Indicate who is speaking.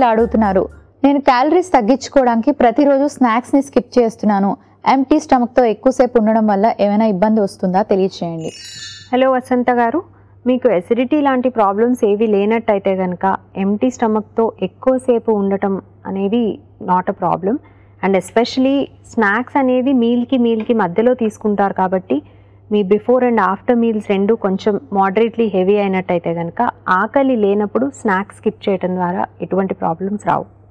Speaker 1: ఇలా అడుగుతున్నారు నేను క్యాలరీస్ తగ్గించుకోవడానికి ప్రతిరోజు స్నాక్స్ని స్కిప్ చేస్తున్నాను ఎంటీ స్టమక్తో ఎక్కువసేపు ఉండడం వల్ల ఏమైనా ఇబ్బంది వస్తుందా తెలియచేయండి
Speaker 2: హలో వసంత గారు మీకు ఎసిడిటీ లాంటి ప్రాబ్లమ్స్ ఏవి లేనట్టయితే కనుక ఎంటీ స్టమక్తో ఎక్కువసేపు ఉండటం అనేది not a problem and especially snacks అనేది మీల్కి మీల్కి మధ్యలో తీసుకుంటారు కాబట్టి మీ బిఫోర్ అండ్ ఆఫ్టర్ మీల్స్ రెండు కొంచెం మోడరేట్లీ హెవీ అయినట్టయితే కనుక ఆకలి లేనప్పుడు స్నాక్స్ స్కిప్ చేయడం ద్వారా ఎటువంటి ప్రాబ్లమ్స్ రావు